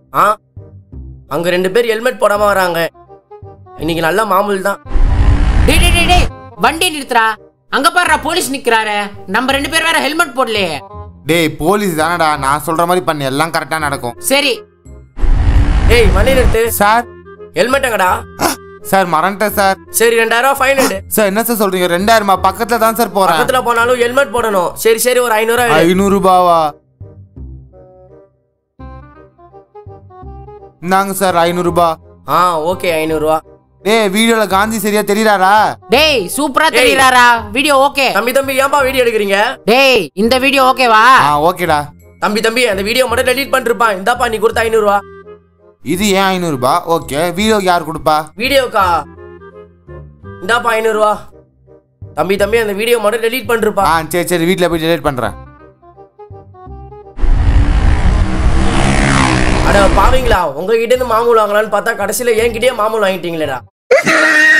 ஆ அங்க ரெண்டு பேர் ஹெல்மெட் போடாம வராங்க இன்னைக்கு நல்ல மாமூல் தான் டேய் டேய் டேய், டேய் வண்டி நிறுத்துறா அங்க பாருடா போலீஸ் நிக்கிறாரு நம்ம ரெண்டு பேர் வேற ஹெல்மெட் போடலையே டேய் போலீஸ் தானடா நான் சொல்ற மாதிரி பண்ணு எல்லாம் கரெக்டா நடக்கும் சரி ஏய் வண்டி நிறுத்து சார் ஹெல்மெட் எங்கடா சார் மறந்துட்டேன் சார் சரி ரெண்டாயிரம் ஃபைன் எடு சார் என்ன சார் சொல்றீங்க ரெண்டாயிரமா பக்கத்துல தான் சார் போறேன் பக்கத்துல போனாலும் ஹெல்மெட் போடணும் சரி சரி ஒரு ஐநூறு எடு. ஐநூறு ரூபாவா இந்தாங்க சார் ஐநூறு ரூபாய் ஆ ஓகே ஐநூறுரூவா டேய் வீடியோல காந்தி சரியா தெரியறாரா டேய் சூப்பரா தெரியுறாரா வீடியோ ஓகே தம்பி தம்பி ஏன்பா வீடியோ எடுக்கிறீங்க டேய் இந்த வீடியோ ஓகேவா ஆ ஓகேடா தம்பி தம்பி அந்த வீடியோ மட்டும் டெலீட் பண்ணிருப்பான் இந்தாப்பா நீ கொடுத்த ஐநூறுரூவா இது ஏன் ஐநூறு ரூபாய் ஓகே வீடியோக்கு யார் கொடுப்பா வீடியோக்கா இந்தாப்பா ஐநூறுரூவா தம்பி தம்பி அந்த வீடியோ மட்டும் டெலீட் பண்ணிருப்பா ஆ சரி சரி வீட்டில் போய் டெலிட் பண்றேன் அட பாவீங்களா உங்ககிட்ட இருந்து மாமூல் வாங்கலாம்னு பார்த்தா கடைசியில என்கிட்டயே மாமூல் வாங்கிட்டீங்களேடா